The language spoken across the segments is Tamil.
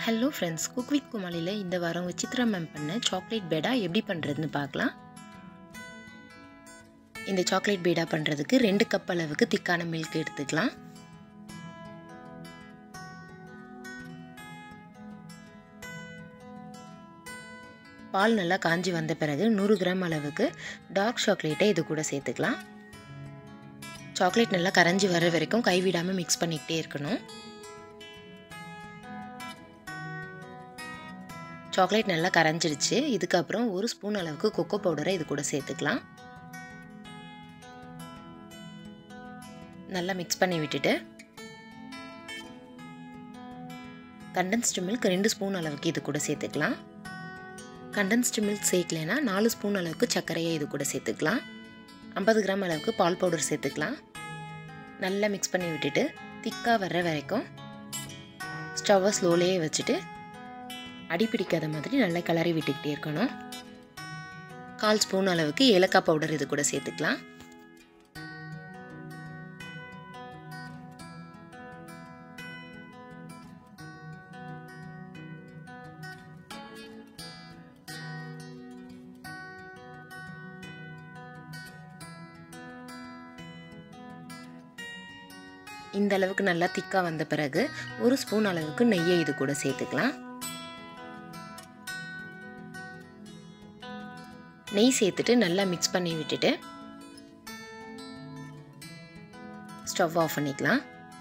ஹலோ ஃப்ரெண்ட்ஸ் குக் வித் குமாலியில் இந்த வாரம் விசித்ரா மேம் பண்ண சாக்லேட் பேடா எப்படி பண்ணுறதுன்னு பார்க்கலாம் இந்த சாக்லேட் பேடா பண்ணுறதுக்கு ரெண்டு கப் அளவுக்கு திக்கான மில்க் எடுத்துக்கலாம் பால் நல்லா காஞ்சி வந்த பிறகு நூறு கிராம் அளவுக்கு டார்க் சாக்லேட்டை இது கூட சேர்த்துக்கலாம் சாக்லேட் நல்லா கரைஞ்சி வர வரைக்கும் கைவிடாமல் மிக்ஸ் பண்ணிக்கிட்டே இருக்கணும் சாக்லேட் நல்லா கரைஞ்சிருச்சு இதுக்கப்புறம் ஒரு ஸ்பூன் அளவுக்கு கொக்கோ பவுடரை இது கூட சேர்த்துக்கலாம் நல்லா மிக்ஸ் பண்ணி விட்டுட்டு கண்டென்ஸ்டு மில்க் ரெண்டு ஸ்பூன் அளவுக்கு இது கூட சேர்த்துக்கலாம் கண்டென்ஸ்டு மில்க் சேர்க்கலைன்னா நாலு ஸ்பூன் அளவுக்கு சர்க்கரையை இது கூட சேர்த்துக்கலாம் ஐம்பது கிராம் அளவுக்கு பால் பவுடர் சேர்த்துக்கலாம் நல்லா மிக்ஸ் பண்ணி விட்டுட்டு திக்காக வர்ற வரைக்கும் ஸ்டவ்வை ஸ்லோலேயே வச்சுட்டு அடி பிடிக்காத மாதிரி நல்லா கிளறி விட்டுக்கிட்டே இருக்கணும் கால் ஸ்பூன் அளவுக்கு ஏலக்காய் பவுடர் இது கூட சேர்த்துக்கலாம் இந்த அளவுக்கு நல்லா திக்காக வந்த பிறகு ஒரு ஸ்பூன் அளவுக்கு நெய்யை இது கூட சேர்த்துக்கலாம் நெய் சேர்த்துட்டு நல்லா மிக்ஸ் பண்ணி விட்டுட்டு ஸ்டவ் ஆஃப் பண்ணிக்கலாம்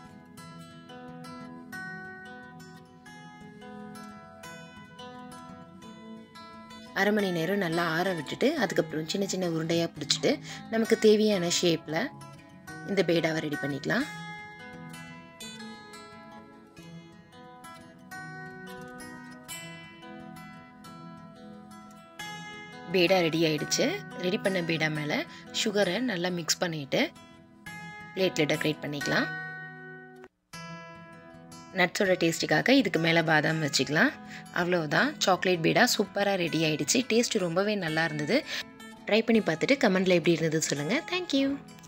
அரை மணி நேரம் நல்லா ஆற விட்டுட்டு அதுக்கப்புறம் சின்ன சின்ன உருண்டையாக பிடிச்சிட்டு நமக்கு தேவையான ஷேப்பில் இந்த பேடாவை ரெடி பண்ணிக்கலாம் பேடா ரெடி ஆயிடுச்சு ரெடி பண்ண பேடா மேலே சுகரை நல்லா மிக்ஸ் பண்ணிவிட்டு பிளேட்டில் டெக்கரேட் பண்ணிக்கலாம் நட்ஸோட டேஸ்ட்டுக்காக இதுக்கு மேலே பாதாம் வச்சுக்கலாம் அவ்வளோதான் சாக்லேட் பீடா சூப்பராக ரெடி ஆகிடுச்சு டேஸ்ட் ரொம்பவே நல்லா இருந்தது ட்ரை பண்ணி பார்த்துட்டு கமெண்டில் எப்படி இருந்தது சொல்லுங்கள் தேங்க்யூ